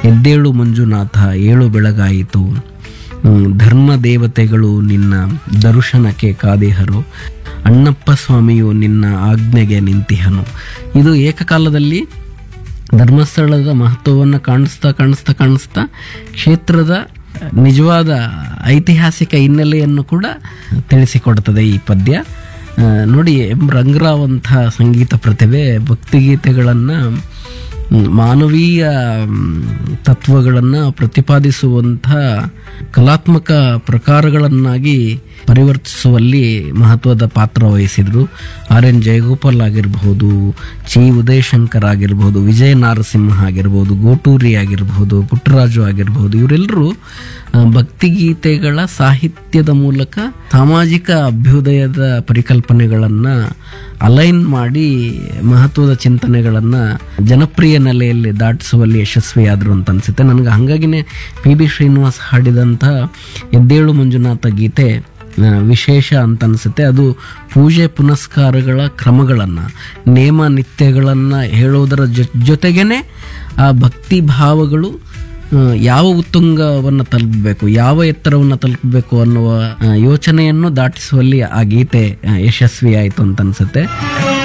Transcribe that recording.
ಎದ್ದೇಳು ಮಂಜುನಾಥ ಏಳು ಬೆಳಗಾಯಿತು ಹ್ಮ್, ಧರ್ಮ ದೇವತೆಗಳು ನಿನ್ನ ದರ್ಶನಕ್ಕೆ ಕಾದಿಹರು ಅಣ್ಣಪ್ಪ ಸ್ವಾಮಿಯು ನಿನ್ನ ಆಜ್ಞೆಗೆ ನಿಂತಿಹನು ಇದು ಏಕಕಾಲದಲ್ಲಿ ಧರ್ಮಸ್ಥಳದ ಮಹತ್ವವನ್ನು ಕಾಣಿಸ್ತಾ ಕಾಣಿಸ್ತಾ ಕಾಣಿಸ್ತಾ ಕ್ಷೇತ್ರದ ನಿಜವಾದ ಐತಿಹಾಸಿಕ ಹಿನ್ನೆಲೆಯನ್ನು ಕೂಡ ತಿಳಿಸಿಕೊಡ್ತದೆ ಈ ಪದ್ಯ ಆ, ನೋಡಿ ಎಂ ರಂಗರಾವ್ ಅಂಥ ಸಂಗೀತ ಪ್ರತಿಭೆ ಭಕ್ತಿಗೀತೆಗಳನ್ನು ಮಾನವೀಯ ತತ್ವಗಳನ್ನು ಪ್ರತಿಪಾದಿಸುವಂಥ ಕಲಾತ್ಮಕ ಪ್ರಕಾರಗಳನ್ನಾಗಿ ಪರಿವರ್ತಿಸುವಲ್ಲಿ ಮಹತ್ವದ ಪಾತ್ರ ವಹಿಸಿದರು ಆರ್ ಎನ್ ಜಯಗೋಪಾಲ್ ಆಗಿರಬಹುದು ಚಿ ಉದಯಶಂಕರ್ ಆಗಿರ್ಬೋದು ವಿಜಯ ನಾರಸಿಂಹ ಆಗಿರ್ಬೋದು ಗೋಟೂರಿ ಆಗಿರಬಹುದು ಪುಟ್ಟರಾಜು ಆಗಿರಬಹುದು ಇವರೆಲ್ಲರೂ ಆ, ಭಕ್ತಿಗೀತೆಗಳ ಸಾಹಿತ್ಯದ ಮೂಲಕ ಸಾಮಾಜಿಕ ಅಭ್ಯುದಯದ ಪರಿಕಲ್ಪನೆಗಳನ್ನು ಅಲೈನ್ ಮಾಡಿ ಮಹತ್ವದ ಚಿಂತನೆಗಳನ್ನು ಜನಪ್ರಿಯ ನೆಲೆಯಲ್ಲಿ ದಾಟಿಸುವಲ್ಲಿ ಯಶಸ್ವಿಯಾದರು ಅಂತ ಅನಿಸುತ್ತೆ ನನಗೆ ಹಾಗಾಗಿನೇ ಪಿ ಬಿ ಶ್ರೀನಿವಾಸ್ ಹಾಡಿದಂಥ ಎದ್ದೇಳು ಮಂಜುನಾಥ ಗೀತೆ ಆ, ವಿಶೇಷ ಅಂತ ಅನಿಸುತ್ತೆ ಅದು ಪೂಜೆ ಪುನಸ್ಕಾರಗಳ ಕ್ರಮಗಳನ್ನು ನೇಮ ನಿತ್ಯಗಳನ್ನು ಹೇಳೋದರ ಜೊ ಜೊತೆಗೇನೆ ಆ ಭಕ್ತಿ ಭಾವಗಳು ಆ, ಯಾವ ಉತ್ತುಂಗವನ್ನು ತಲುಪಬೇಕು ಯಾವ ಎತ್ತರವನ್ನು ತಲುಪಬೇಕು ಅನ್ನುವ ಆ, ಯೋಚನೆಯನ್ನು ದಾಟಿಸುವಲ್ಲಿ ಆ ಗೀತೆ ಆ, ಯಶಸ್ವಿಯಾಯಿತು ಅಂತ ಅನಿಸುತ್ತೆ